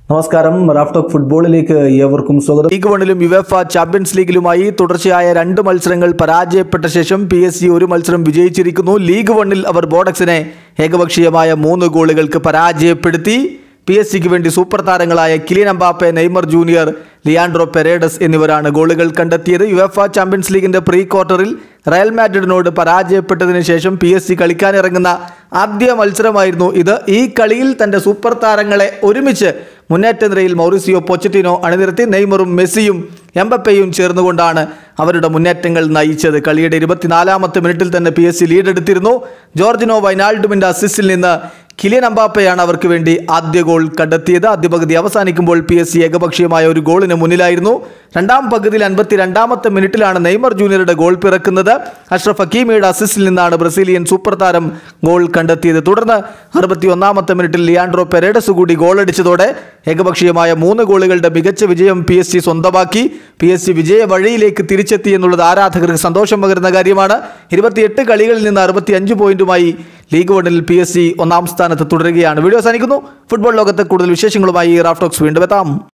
നമസ്കാരം റാഫ്റ്റോക്ക് ഫുട്ബോളിലേക്ക് ഏവർക്കും സ്വാഗതം ലീഗ് വണ്ണിലും യുവേഫ ചാമ്പ്യൻസ് ലീഗിലുമായി തുടർച്ചയായ രണ്ട് മത്സരങ്ങൾ പരാജയപ്പെട്ട ശേഷം പി എസ് സി ഒരു മത്സരം വിജയിച്ചിരിക്കുന്നു ലീഗ് വണ്ണിൽ അവർ ബോഡക്സിനെ ഏകപക്ഷീയമായ മൂന്ന് ഗോളുകൾക്ക് പരാജയപ്പെടുത്തി പി എസ് സിക്ക് വേണ്ടി സൂപ്പർ താരങ്ങളായ Kylian Mbappe Neymar junior Leandro Paredes എന്നിവരാണ് ഗോളുകൾ കണ്ടെത്തിയത് യുവേഫ ചാമ്പ്യൻസ് ലീഗിന്റെ പ്രീ ക്വാർട്ടറിൽ റയൽ മാഡ്രിഡിനോട് പരാജയപ്പെട്ടതിന് ശേഷം പി എസ് സി കളിക്കാനിറങ്ങുന്ന ആദ്യ മത്സരമായിരുന്നു ഇത് ഈ കളിയിൽ തന്റെ സൂപ്പർ താരങ്ങളെ ഒരുമിച്ച് മുന്നേറ്റ നിരയിൽ മൗറിസിയോ പൊച്ചറ്റിനോ അണിനിരത്തി നെയ്മറും മെസ്സിയും എംബപ്പയും ചേർന്നുകൊണ്ടാണ് അവരുടെ മുന്നേറ്റങ്ങൾ നയിച്ചത് കളിയുടെ ഇരുപത്തിനാലാമത്തെ മിനിറ്റിൽ തന്നെ പി എസ് സി ലീഡെടുത്തിരുന്നു ജോർജിനോ വൈനാൾഡുമിന്റെ അസിസ്റ്റിൽ നിന്ന് കിലിയൻ അമ്പാപ്പയാണ് അവർക്ക് വേണ്ടി ആദ്യ ഗോൾ കണ്ടെത്തിയത് ആദ്യ പകുതി അവസാനിക്കുമ്പോൾ പി എസ് സി ഏകപക്ഷീയമായ ഒരു ഗോളിന് മുന്നിലായിരുന്നു രണ്ടാം പകുതിയിൽ അൻപത്തി രണ്ടാമത്തെ മിനിറ്റിലാണ് നെയ്മർ ജൂനിയറുടെ ഗോൾ പിറക്കുന്നത് അഷ്റഫ് ഹക്കീമിയുടെ അസിസ്റ്റിൽ നിന്നാണ് ബ്രസീലിയൻ സൂപ്പർ താരം ഗോൾ കണ്ടെത്തിയത് തുടർന്ന് അറുപത്തി ഒന്നാമത്തെ മിനിറ്റിൽ ലിയാൻഡ്രോ പെരേഡസ് കൂടി ഗോളടിച്ചതോടെ ഏകപക്ഷീയമായ മൂന്ന് ഗോളുകളുടെ മികച്ച വിജയം പി എസ് സി സ്വന്തമാക്കി പി എസ് സി വിജയ വഴിയിലേക്ക് തിരിച്ചെത്തി എന്നുള്ളത് ആരാധകർക്ക് സന്തോഷം പകരുന്ന കാര്യമാണ് ഇരുപത്തിയെട്ട് കളികളിൽ നിന്ന് അറുപത്തി അഞ്ച് പോയിന്റുമായി ലീഗ് വണ്ണിൽ പി എസ് സി ഒന്നാം സ്ഥാനത്ത് തുടരുകയാണ് വീഡിയോ അവസാനിക്കുന്നു ഫുട്ബോൾ ലോകത്തെ കൂടുതൽ വിശേഷങ്ങളുമായി റാഫ്റ്റോക്സ് വീണ്ടും എത്താം